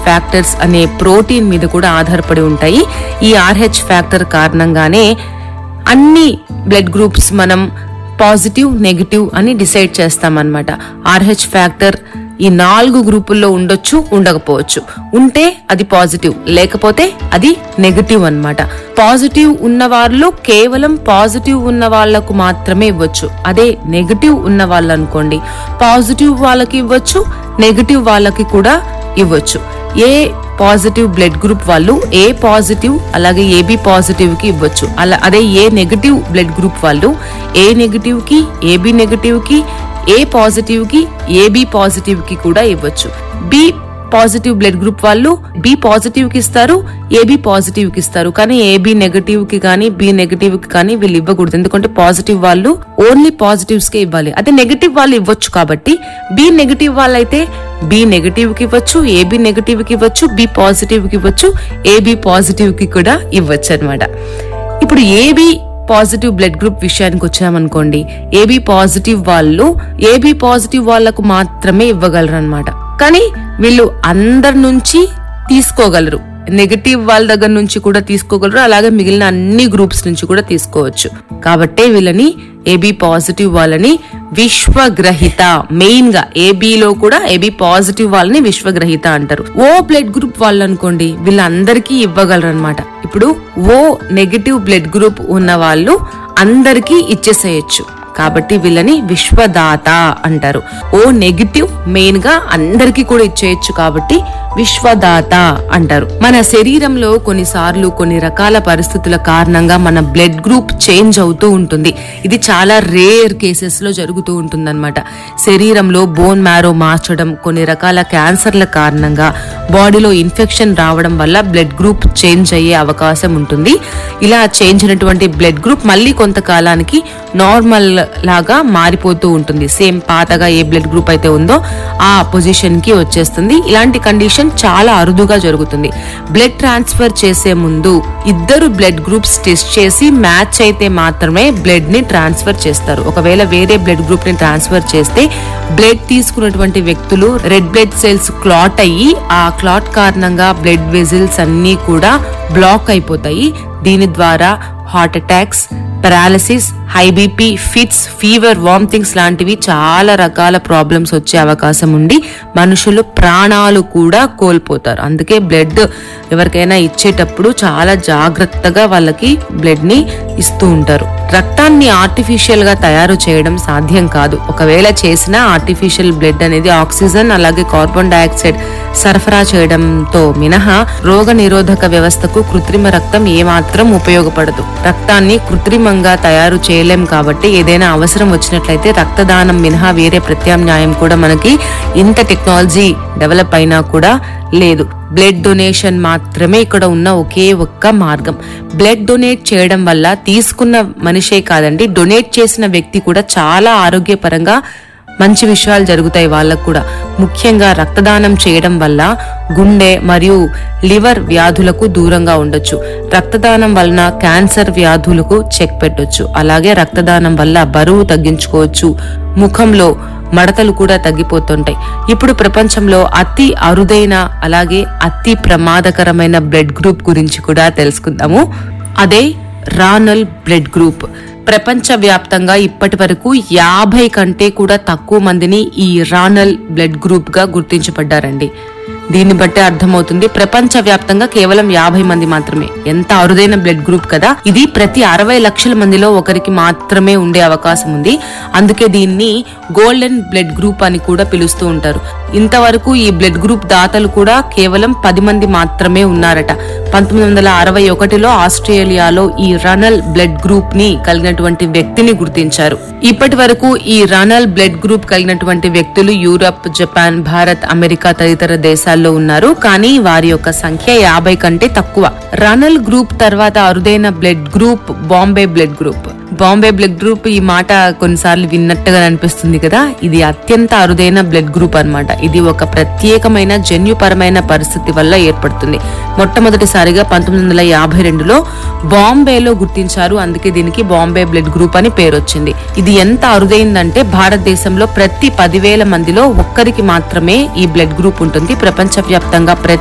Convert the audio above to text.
factors అనే protein మీద కూడా ఆధారపడి ఉంటాయి ఈ ఆర్హెచ్ ఫ్యాక్టర్ కారణంగానే అన్ని బ్లడ్ గ్రూప్స్ మనం పాజిటివ్ నెగిటివ్ అని డిసైడ్ చేస్తామన్నమాట ఆర్హెచ్ ఫ్యాక్టర్ ఈ నాలుగు గ్రూపుల్లో ఉండొచ్చు ఉండకపోవచ్చు ఉంటే అది పాజిటివ్ లేకపోతే అది నెగిటివ్ అన్నమాట పాజిటివ్ ఉన్న వాళ్ళు కేవలం పాజిటివ్ ఉన్న వాళ్ళకు మాత్రమే ఇవ్వచ్చు అదే నెగిటివ్ ఉన్న వాళ్ళు అనుకోండి పాజిటివ్ వాళ్ళకి ఇవ్వచ్చు నెగిటివ్ వాళ్ళకి కూడా ఇవ్వచ్చు ఏ పాజిటివ్ బ్లడ్ గ్రూప్ వాళ్ళు ఏ పాజిటివ్ అలాగే ఏబి పాజిటివ్ కి ఇవ్వచ్చు అలా అదే ఏ నెగటివ్ బ్లడ్ గ్రూప్ వాళ్ళు ఏ నెగటివ్ కి ఏబి నెగటివ్ కి ఏ పాజిటివ్ కి ఏబి పాజిటివ్ కి కూడా ఇవ్వచ్చు బి పాజిటివ్ బ్లడ్ గ్రూప్ వాళ్ళు బి పాజిటివ్ కి ఇస్తారు ఏబి పాజిటివ్ కి ఇస్తారు కానీ ఏబి నెగటివ్ కి కానీ బి నెగటివ్ కి కానీ వీళ్ళు ఇవ్వకూడదు ఎందుకంటే పాజిటివ్ వాళ్ళు ఓన్లీ పాజిటివ్స్ కే ఇవ్వాలి అదే నెగటివ్ వాళ్ళు ఇవ్వచ్చు కాబట్టి బి నెగటివ్ వాళ్ళైతే బి నెగటివ్ కి ఇవ్వచ్చు ఏబి నెగటివ్ కి ఇవ్వచ్చు బి పాజిటివ్ కి ఇవ్వచ్చు ఏబి పాజిటివ్ కి కూడా ఇవ్వచ్చు అనమాట ఇప్పుడు ఏబి పాజిటివ్ బ్లడ్ గ్రూప్ విషయానికి వచ్చామనుకోండి ఏబి పాజిటివ్ వాళ్ళు ఏబి పాజిటివ్ వాళ్ళకు మాత్రమే ఇవ్వగలరు అనమాట కానీ వీళ్ళు అందరి నుంచి తీసుకోగలరు నెగటివ్ వాళ్ళ దగ్గర నుంచి కూడా తీసుకోగలరు అలాగే మిగిలిన అన్ని గ్రూప్స్ నుంచి కూడా తీసుకోవచ్చు కాబట్టే వీళ్ళని ఏబి పాజిటివ్ వాళ్ళని విశ్వగ్రహిత మెయిన్ గా ఏబిలో కూడా ఏబి పాజిటివ్ వాళ్ళని విశ్వగ్రహిత అంటారు ఓ బ్లడ్ గ్రూప్ వాళ్ళు అనుకోండి వీళ్ళందరికీ ఇవ్వగలరు అనమాట ఇప్పుడు ఓ నెగటివ్ బ్లడ్ గ్రూప్ ఉన్న వాళ్ళు అందరికీ ఇచ్చేసేయచ్చు కాబట్టి వీళ్ళని విశ్వదాత అంటారు ఓ నెగిటివ్ మెయిన్ గా అందరికీ కూడా ఇచ్చేయచ్చు కాబట్టి విశ్వదాత అంటారు మన శరీరంలో కొన్నిసార్లు కొన్ని రకాల పరిస్థితుల కారణంగా మన బ్లడ్ గ్రూప్ చేంజ్ అవుతూ ఉంటుంది ఇది చాలా రేర్ కేసెస్ లో జరుగుతూ ఉంటుంది శరీరంలో బోన్ మ్యారో మార్చడం కొన్ని రకాల క్యాన్సర్ల కారణంగా బాడీలో ఇన్ఫెక్షన్ రావడం వల్ల బ్లడ్ గ్రూప్ చేంజ్ అయ్యే అవకాశం ఉంటుంది ఇలా చేంజ్ అయినటువంటి బ్లడ్ గ్రూప్ మళ్ళీ కొంతకాలానికి నార్మల్ లాగా మారిపోతూ ఉంటుంది సేమ్ పాతగా ఏ బ్లడ్ గ్రూప్ అయితే ఉందో ఆ పొజిషన్ కి వచ్చేస్తుంది ఇలాంటి కండిషన్ చాలా అరుదుగా జరుగుతుంది బ్లడ్ ట్రాన్స్ఫర్ చేసే ముందు ఇద్దరు బ్లడ్ గ్రూప్స్ టెస్ట్ చేసి మ్యాచ్ అయితే మాత్రమే బ్లడ్ ని ట్రాన్స్ఫర్ చేస్తారు ఒకవేళ వేరే బ్లడ్ గ్రూప్ ని ట్రాన్స్ఫర్ చేస్తే బ్లడ్ తీసుకున్నటువంటి వ్యక్తులు రెడ్ బ్లడ్ సెల్స్ క్లాట్ అయ్యి ఆ క్లాట్ కారణంగా బ్లడ్ వెజిల్స్ అన్ని కూడా బ్లాక్ అయిపోతాయి దీని ద్వారా heart attacks paralysis high BP fits fever vomitings లాంటివి చాలా రకాల ప్రాబ్లమ్స్ వచ్చే అవకాశం ఉండి మనుషులు ప్రాణాలు కూడా కోల్పోతారు అందుకే బ్లడ్ ఎవరికైనా ఇచ్చేటప్పుడు చాలా జాగ్రత్తగా వాళ్ళకి బ్లడ్ ని ఇస్తూ ఉంటారు రక్తాన్ని ఆర్టిఫిషియల్ గా తయారు చేయడం సాధ్యం కాదు ఒకవేళ చేసిన ఆర్టిఫిషియల్ బ్లడ్ అనేది ఆక్సిజన్ అలాగే కార్బన్ డైఆక్సైడ్ సరఫరా చేయడంతో మినహా రోగ నిరోధక వ్యవస్థకు కృత్రిమ రక్తం ఏమాత్రం ఉపయోగపడదు రక్తాన్ని కృత్రిమంగా తయారు చేయలేం కాబట్టి ఏదైనా అవసరం వచ్చినట్లయితే రక్తదానం మినహా వేరే ప్రత్యామ్నాయం కూడా మనకి ఇంత టెక్నాలజీ డెవలప్ అయినా కూడా లేదు బ్లడ్ డొనేషన్ మాత్రమే ఇక్కడ ఉన్న ఒకే ఒక్క మార్గం బ్లడ్ డొనేట్ చేయడం వల్ల తీసుకున్న మనిషే కాదండి డొనేట్ చేసిన వ్యక్తి కూడా చాలా ఆరోగ్యపరంగా మంచి విషయాలు జరుగుతాయి వాళ్ళకు కూడా ముఖ్యంగా రక్తదానం చేయడం వల్ల గుండె మరియు లివర్ వ్యాధులకు దూరంగా ఉండొచ్చు రక్తదానం వలన క్యాన్సర్ వ్యాధులకు చెక్ పెట్టొచ్చు అలాగే రక్తదానం వల్ల బరువు తగ్గించుకోవచ్చు ముఖంలో మడతలు కూడా తగ్గిపోతుంటాయి ఇప్పుడు ప్రపంచంలో అతి అరుదైన అలాగే అతి ప్రమాదకరమైన బ్లడ్ గ్రూప్ గురించి కూడా తెలుసుకుందాము అదే రానల్ బ్లడ్ గ్రూప్ ప్రపంచ వ్యాప్తంగా ఇప్పటి వరకు యాభై కంటే కూడా తక్కువ మందిని ఈ రానల్ బ్లడ్ గ్రూప్ గా గుర్తించబడ్డారండి దీన్ని బట్టి అర్థమవుతుంది ప్రపంచ వ్యాప్తంగా కేవలం యాభై మంది మాత్రమే ఎంత అరుదైన బ్లడ్ గ్రూప్ కదా ఇది ప్రతి అరవై లక్షల మందిలో ఒకరికి మాత్రమే ఉండే అవకాశం ఉంది అందుకే దీన్ని గోల్డెన్ బ్లడ్ గ్రూప్ అని కూడా పిలుస్తూ ఉంటారు ఇంతవరకు ఈ బ్లడ్ గ్రూప్ దాతలు కూడా కేవలం పది మంది మాత్రమే ఉన్నారట పంతొమ్మిది వందల అరవై ఒకటిలో ఆస్ట్రేలియాలో ఈ రనల్ బ్లడ్ గ్రూప్ ని కలిగినటువంటి వ్యక్తిని గుర్తించారు ఇప్పటి వరకు ఈ రనల్ బ్లడ్ గ్రూప్ కలిగినటువంటి వ్యక్తులు యూరప్ జపాన్ భారత్ అమెరికా తదితర దేశాల్లో ఉన్నారు కానీ వారి యొక్క సంఖ్య యాభై కంటే తక్కువ రనల్ గ్రూప్ తర్వాత అరుదైన blood group Bombay blood group Bombay blood group ఈ మాట కొన్నిసార్లు విన్నట్టుగా అనిపిస్తుంది కదా ఇది అత్యంత అరుదైన బ్లడ్ గ్రూప్ అన్నమాట ఇది ఒక ప్రత్యేకమైన జన్యుపరమైన పరిస్థితి వల్ల ఏర్పడుతుంది మొట్టమొదటిసారిగా పంతొమ్మిది వందల యాభై రెండులో బాంబేలో గుర్తించారు అందుకే దీనికి బాంబే బ్లడ్ గ్రూప్ అని పేరు వచ్చింది ఇది ఎంత అరుదైందంటే భారతదేశంలో ప్రతి పదివేల మందిలో ఒక్కరికి మాత్రమే ఈ బ్లడ్ గ్రూప్ ఉంటుంది ప్రపంచ వ్యాప్తంగా ప్రతి